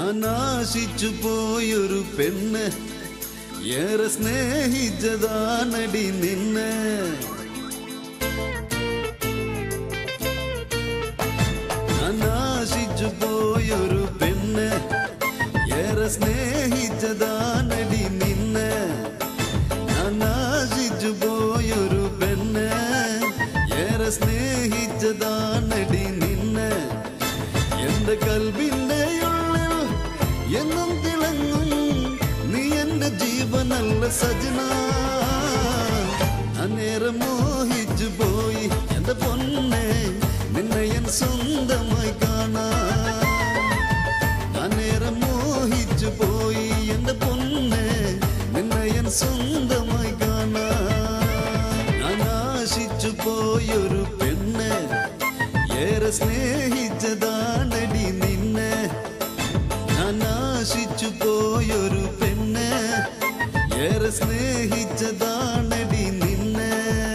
ഞാൻ ആശിച്ചു പോയൊരു പെണ്ണ് ഏറെ സ്നേഹിച്ചതാണടി നിന്നെ ഞാൻ ആശിച്ചു പോയൊരു പെണ്ണ് ഏറെ സ്നേഹിച്ചതാണടി നിന്നെ ഞാൻ ആശിച്ചു പോയൊരു പെണ്ണ് ഏറെ സ്നേഹിച്ചതാണടി നിന്നെ എന്റെ കൽവിന്റെ ഉള്ളിൽ എന്നും തിളങ്ങും നീ എന്റെ ജീവനല്ല സജന അന്നേരം മോഹിച്ചു പോയി എന്റെ പൊന്നെ നിന്നെ ഞാൻ സ്വന്തമായി കാണാൻ അന്നേരം മോഹിച്ചു പോയി എന്റെ പൊന്നെ നിന്നെ ഞാൻ സ്വന്തമായി കാണാൻ ഞാൻ ആശിച്ചു പോയൊരു പെണ്ണ് ഏറെ സ്നേഹിച്ചതാണടി നിന്നെ ഞാൻ ആശിച്ചു പോയൊരു പെണ്ണ് ഏറെ സ്നേഹിച്ചതാണടി നിന്നെ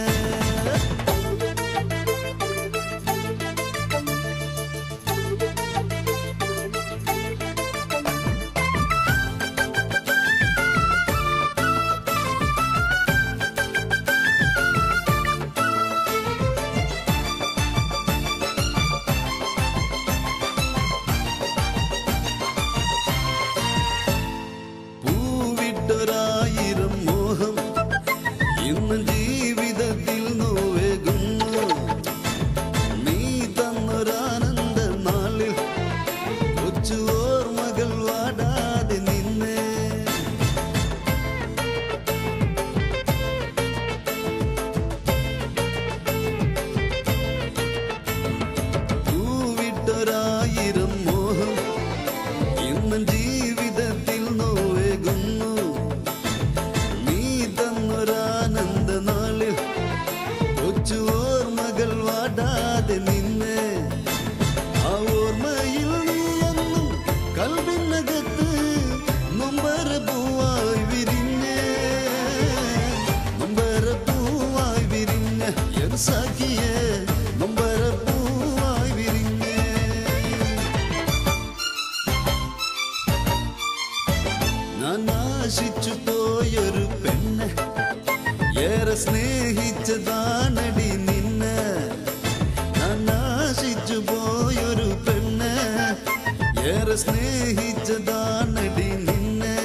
പൂവിട്ടൊരായിരം മോഹം ഇന്ന് ജീവിതത്തിൽ നോവേകുന്നു നീ തന്നൊരാനന്ദ നാളിൽ കൊച്ചു ഓർമ്മകൾ വാടാതെ നിന്നെ പൂവിട്ടൊരായിരം മോഹം ഇന്നും ജീവിതത്തിൽ നോവേകുന്നു നീ തന്നൊരാനന്ദ നാളിൽ കൊച്ചു ഓർമ്മകൾ വാടാതെ നിന്നെ ആ ഓർമ്മയിൽ നീ എന്നും കൽവിനകത്ത് നൊമ്പര പൂവായി വിരിഞ്ഞേ നൊമ്പര പൂവായി വിരിഞ്ഞ എൻ സഖിയെ നൊമ്പര പൂവായി വിരിഞ്ഞേ ഞാൻ ആശിച്ചു പോയൊരു പെണ്ണ് ഏറെ സ്നേഹിച്ചതാണടി നിന്നെ ഞാൻ ആശിച്ചു പോയൊരു പെണ്ണ് ഏറെ സ്നേഹിച്ചതാണടി നിന്നെ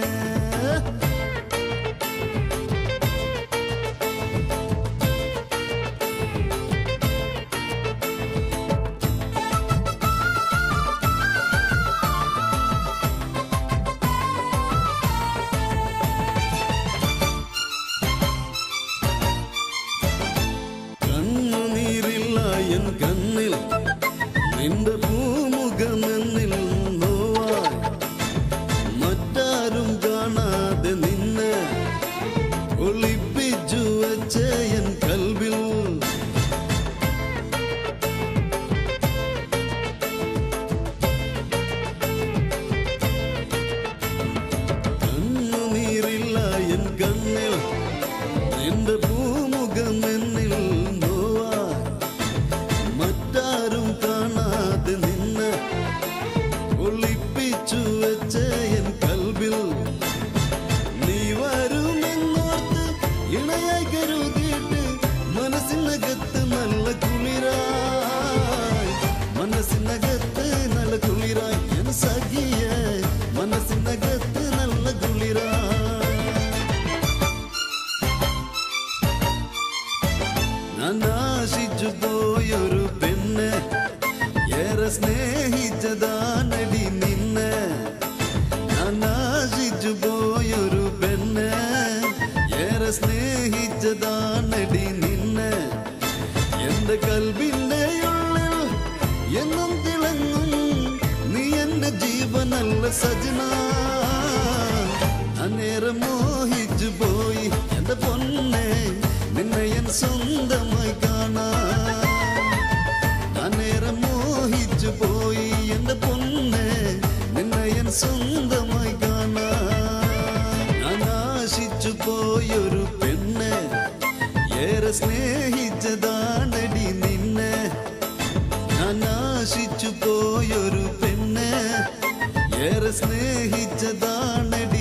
കണ്ണുനീരില്ല എൻ കണ്ണിൽ നിന്റെ പൂമുഖമെന്നിൽ നോവാൻ മറ്റാരും കാണാതെ നിന്നെ ഒളിപ്പിച്ചു വച്ച എൻ കൽവിൽ കണ്ണുനീരില്ല എൻ കണ്ണിൽ നിന്റെ പൂമുഖമെന്നിൽ നോവാൻ മറ്റാരും കാണാതെ നിന്നെ ഒളിപ്പിച്ചു വെച്ച എൻ കൽവിൽ നീ വരുമെന്നോർത്ത് ഇണയായി കരുതിയിട്ട് മനസ്സിനകത്ത് നല്ല കുളിരായി മനസ്സിനകത്ത് നല്ല കുളിരായി എൻ സഖിയ മനസ്സിനകത്ത് നല്ല കുളിരായി ഞാൻ ആശിച്ചു പോയൊരു പെണ്ണ് ഏറെ സ്നേഹിച്ചതാണടി നിന്നെ ഞാൻ ആശിച്ചു പോയൊരു പെണ്ണ് ഏറെ സ്നേഹിച്ചതാണടി നിന്നെ എന്റെ കൽവിന്റെ ഉള്ളിൽ എന്നും തിളങ്ങും നീ എന്റെ ജീവനല്ല സജന അന്നേരം മോഹിച്ചു പോയി എന്റെ പൊന്നെ നിന്നെ ഞാൻ സ്വന്തമായി കാണാൻ അന്നേരം മോഹിച്ചു പോയി എന്റെ പൊന്നെ നിന്നെ ഞാൻ സ്വന്തമായി കാണാൻ ഞാൻ ആശിച്ചു പോയൊരു പെണ്ണ് ഏറെ സ്നേഹിച്ചതാണടി നിന്നെ ഞാൻ ആശിച്ചു പോയൊരു പെണ്ണ് ഏറെ സ്നേഹിച്ചതാണടി